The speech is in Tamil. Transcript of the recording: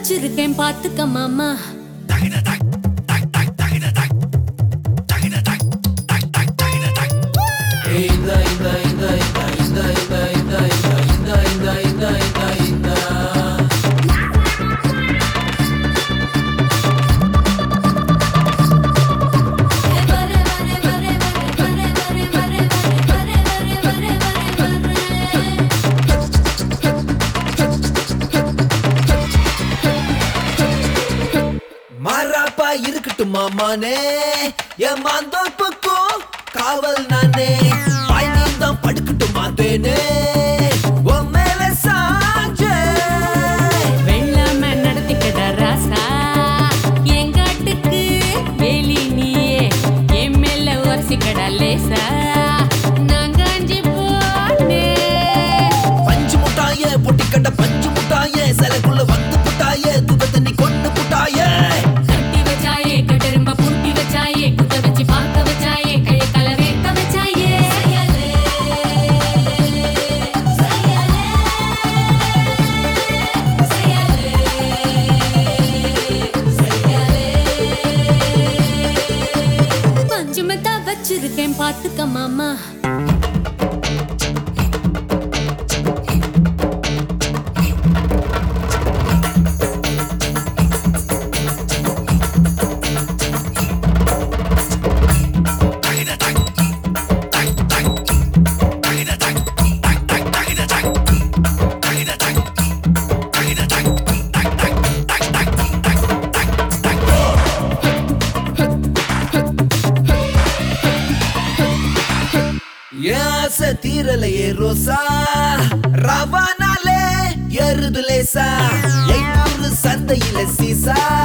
வச்சிருக்கேன் பாத்துக்க மாமா மாறாப்பா இருக்கட்டும் மாமானே என் மாந்தோப்புக்கும் காவல் நானே பாய்ந்தான் படுக்கட்டும் மாட்டேனே உன் மேல சாஞ்சே வெள்ளாம நடத்திக்கடா ராசா எங்காட்டுக்கு வேலி நீயே என் மேல உரசிக்கடா லேசா நான் காஞ்சி போனே பஞ்சு முட்டாயே பொட்டி கட்ட பஞ்சு முட்டாயே சிலைக்குள்ள வந்து புட்டாயே துக்க தண்ணி கொண்டு புட்டாயே கட்டி வச்சாயே கட்டெரும்ப பூட்டி வச்சாயே குத்த வச்சு பார்க்க வச்சாயே கைய கல வேக்க வச்சாயே பஞ்சுமத்தா வச்சிருக்கேன் பாத்துக்க மாமா என் ஆசை தீரலையே ரோசா ரவானாலே எருது லேசா எண்ணூறு சந்தையில சீசா